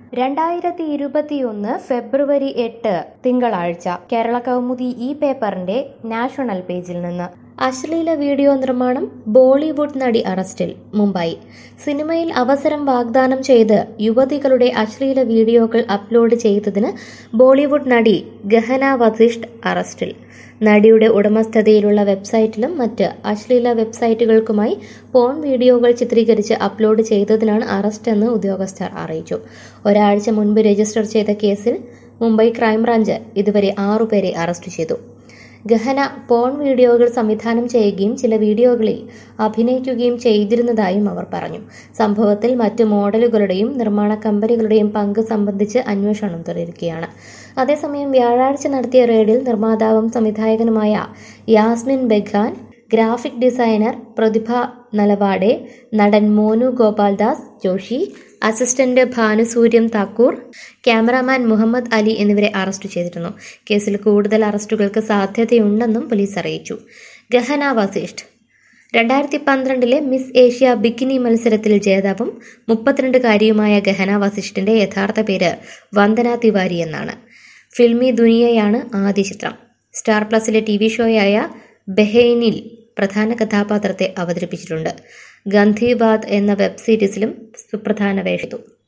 രണ്ടായിരത്തി ഇരുപത്തിയൊന്ന് ഫെബ്രുവരി എട്ട് തിങ്കളാഴ്ച കേരള കൗമുദി ഈ പേപ്പറിന്റെ നാഷണൽ പേജിൽ നിന്ന് അശ്ലീല വീഡിയോ നിർമ്മാണം ബോളിവുഡ് നടി അറസ്റ്റിൽ മുംബൈ സിനിമയിൽ അവസരം വാഗ്ദാനം ചെയ്ത് യുവതികളുടെ അശ്ലീല വീഡിയോകൾ അപ്ലോഡ് ചെയ്തതിന് ബോളിവുഡ് നടി ഗഹന വസിഷ്ഠ് അറസ്റ്റിൽ നടിയുടെ ഉടമസ്ഥതയിലുള്ള വെബ്സൈറ്റിലും മറ്റ് അശ്ലീല വെബ്സൈറ്റുകൾക്കുമായി പോൺ വീഡിയോകൾ ചിത്രീകരിച്ച് അപ്ലോഡ് ചെയ്തതിനാണ് അറസ്റ്റ് എന്ന് ഉദ്യോഗസ്ഥർ അറിയിച്ചു ഒരാഴ്ച മുൻപ് രജിസ്റ്റർ ചെയ്ത കേസിൽ മുംബൈ ക്രൈംബ്രാഞ്ച് ഇതുവരെ ആറുപേരെ അറസ്റ്റ് ചെയ്തു ഗഹന പോൺ വീഡിയോകൾ സംവിധാനം ചെയ്യുകയും ചില വീഡിയോകളിൽ അഭിനയിക്കുകയും ചെയ്തിരുന്നതായും അവർ പറഞ്ഞു സംഭവത്തിൽ മറ്റ് മോഡലുകളുടെയും നിർമ്മാണ കമ്പനികളുടെയും പങ്ക് സംബന്ധിച്ച് അന്വേഷണം തുടരുകയാണ് അതേസമയം വ്യാഴാഴ്ച നടത്തിയ റെയ്ഡിൽ നിർമ്മാതാവും സംവിധായകനുമായ യാസ്മിൻ ബെഖാൻ ഗ്രാഫിക് ഡിസൈനർ പ്രതിഭ നലവാഡെ നടൻ മോനു ഗോപാൽദാസ് ജോഷി അസിസ്റ്റന്റ് ഭാനുസൂര്യം താക്കൂർ ക്യാമറാമാൻ മുഹമ്മദ് അലി എന്നിവരെ അറസ്റ്റ് ചെയ്തിരുന്നു കേസിൽ കൂടുതൽ അറസ്റ്റുകൾക്ക് സാധ്യതയുണ്ടെന്നും പോലീസ് അറിയിച്ചു ഗഹന വസിഷ്ഠ് രണ്ടായിരത്തി പന്ത്രണ്ടിലെ മിസ് ഏഷ്യ ബിക്കിനി മത്സരത്തിൽ ജേതാവും മുപ്പത്തിരണ്ടുകാരിയുമായ ഗഹന വസിഷ്ഠിന്റെ യഥാർത്ഥ പേര് വന്ദന തിവാരി എന്നാണ് ഫിൽമി ദുനിയയാണ് ആദ്യ ചിത്രം സ്റ്റാർ പ്ലസിലെ ടി വി ഷോയായ ബെഹൈനിൽ പ്രധാന കഥാപാത്രത്തെ അവതരിപ്പിച്ചിട്ടുണ്ട് ഗാന്ധിബാദ് എന്ന വെബ് സീരീസിലും സുപ്രധാന വേഷത്തു